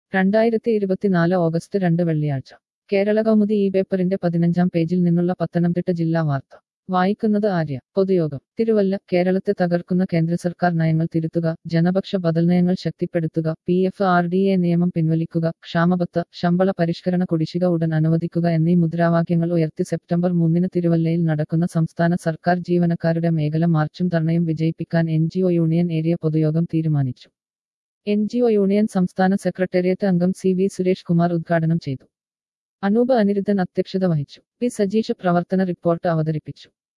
രണ്ടായിരത്തി ഇരുപത്തിനാല് ഓഗസ്റ്റ് രണ്ട് വെള്ളിയാഴ്ച കേരള കൗമുദി ഈ പേപ്പറിന്റെ പതിനഞ്ചാം പേജിൽ നിന്നുള്ള പത്തനംതിട്ട ജില്ലാ വാർത്ത വായിക്കുന്നത് ആര്യ പൊതുയോഗം തിരുവല്ല കേരളത്തെ തകർക്കുന്ന കേന്ദ്ര സർക്കാർ നയങ്ങൾ തിരുത്തുക ജനപക്ഷ ബദൽ നയങ്ങൾ ശക്തിപ്പെടുത്തുക P F R D A നിയമം പിൻവലിക്കുക ക്ഷാമബത്ത ശമ്പള പരിഷ്കരണ കുടിശ്ശിക ഉടൻ അനുവദിക്കുക എന്നീ മുദ്രാവാക്യങ്ങൾ ഉയർത്തി സെപ്റ്റംബർ മൂന്നിന് തിരുവല്ലയിൽ നടക്കുന്ന സംസ്ഥാന സർക്കാർ ജീവനക്കാരുടെ മേഖല മാർച്ചും ധർണയും വിജയിപ്പിക്കാൻ എൻ യൂണിയൻ ഏരിയ പൊതുയോഗം തീരുമാനിച്ചു എൻ യൂണിയൻ സംസ്ഥാന സെക്രട്ടേറിയറ്റ് അംഗം സി വി സുരേഷ് കുമാർ ഉദ്ഘാടനം ചെയ്തു അനൂപ് അനിരുദ്ധൻ അധ്യക്ഷത വഹിച്ചു പി സജീഷ് പ്രവർത്തന റിപ്പോർട്ട് അവതരിപ്പിച്ചു